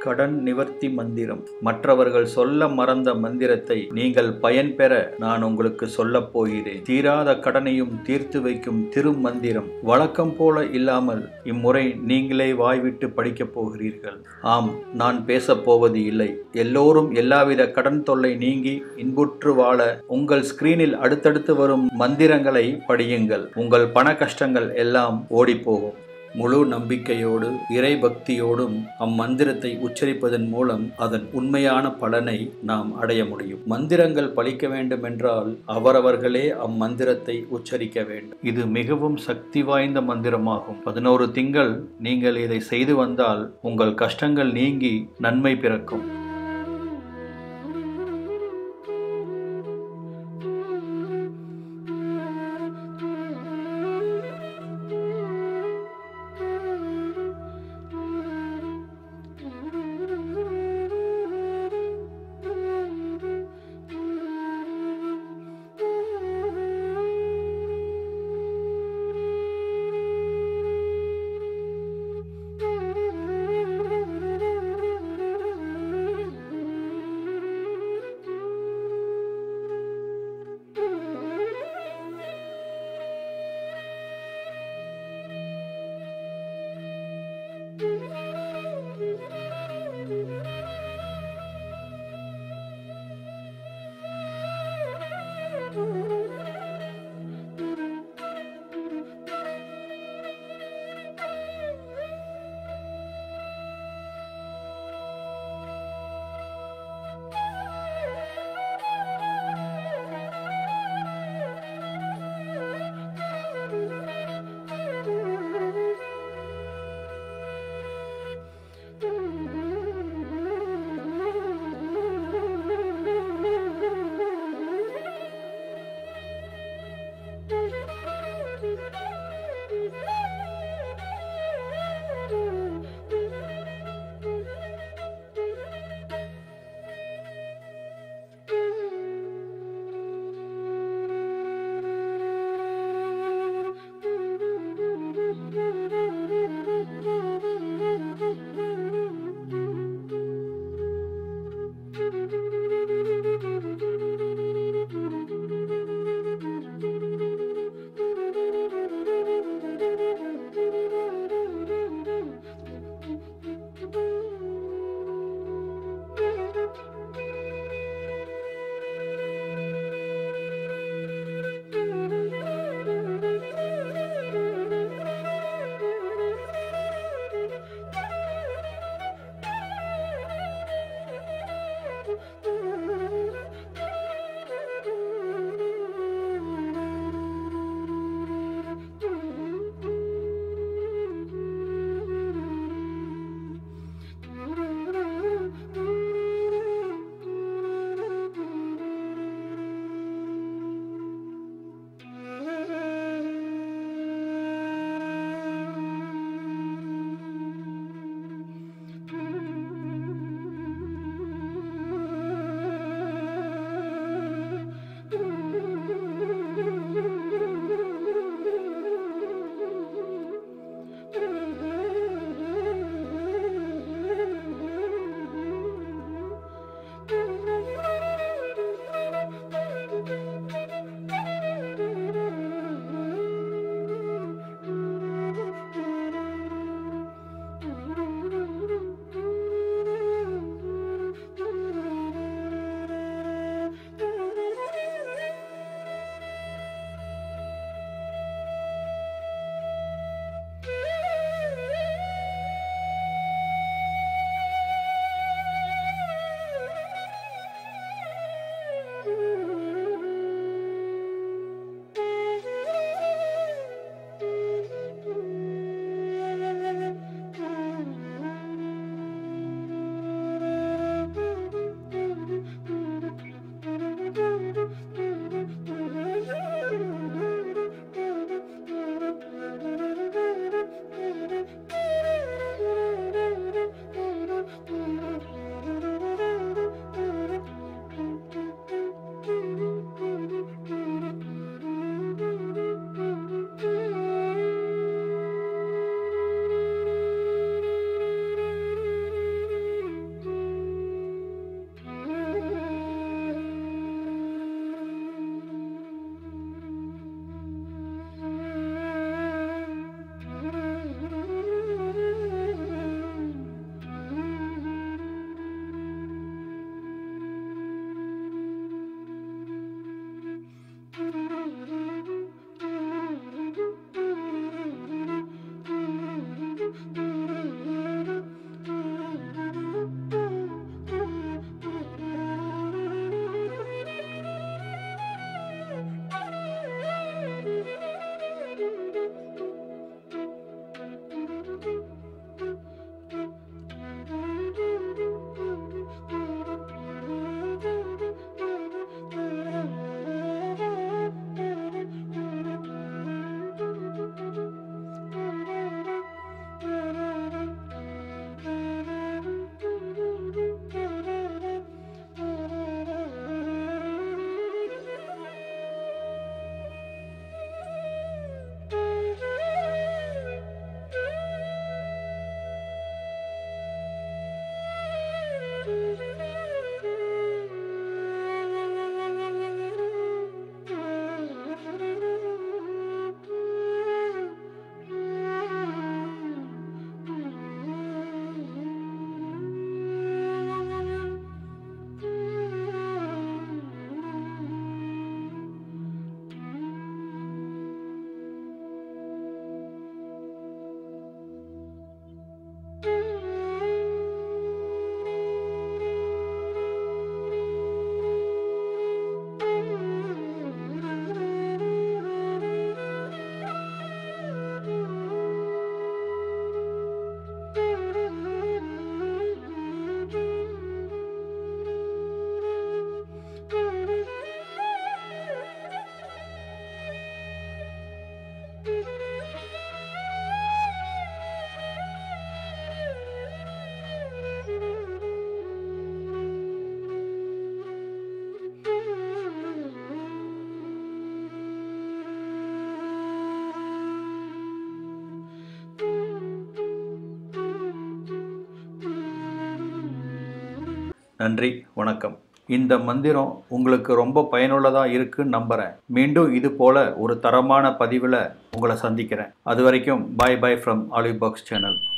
கடன் நிவர்த்தி மந்திரம் மற்றவர்கள் சொல்ல மறந்த மந்திரத்தை நீங்கள் பயன்பெற நான் உங்களுக்கு சொல்லப் போகிறேன் தீராத கடனையும் தீர்த்து வைக்கும் திருமந்திரம் வழக்கம் போல இல்லாமல் இம்முறை நீங்களே வாய்விட்டு படிக்கப் போகிறீர்கள் ஆம் நான் பேசப் போவது இல்லை எல்லோரும் எல்லாவித கடன் தொல்லை நீங்கி இன்புற்று வாழ உங்கள் ஸ்கிரீனில் அடுத்தடுத்து வரும் மந்திரங்களை படியுங்கள் உங்கள் பண கஷ்டங்கள் எல்லாம் ஓடிப்போகும் முழு நம்பிக்கையோடு இறை பக்தியோடும் அம்மந்திரத்தை உச்சரிப்பதன் மூலம் அதன் உண்மையான பலனை நாம் அடைய முடியும் மந்திரங்கள் பலிக்க வேண்டுமென்றால் அவரவர்களே அம்மந்திரத்தை உச்சரிக்க வேண்டும் இது மிகவும் சக்தி வாய்ந்த மந்திரமாகும் பதினோரு திங்கள் நீங்கள் இதை செய்து வந்தால் உங்கள் கஷ்டங்கள் நீங்கி நன்மை பிறக்கும் நன்றி வணக்கம் இந்த மந்திரம் உங்களுக்கு ரொம்ப பயனுள்ளதாக இருக்குன்னு நம்புகிறேன் மீண்டும் இது போல் ஒரு தரமான பதிவில் உங்களை சந்திக்கிறேன் அது வரைக்கும் bye bye from Olive Box channel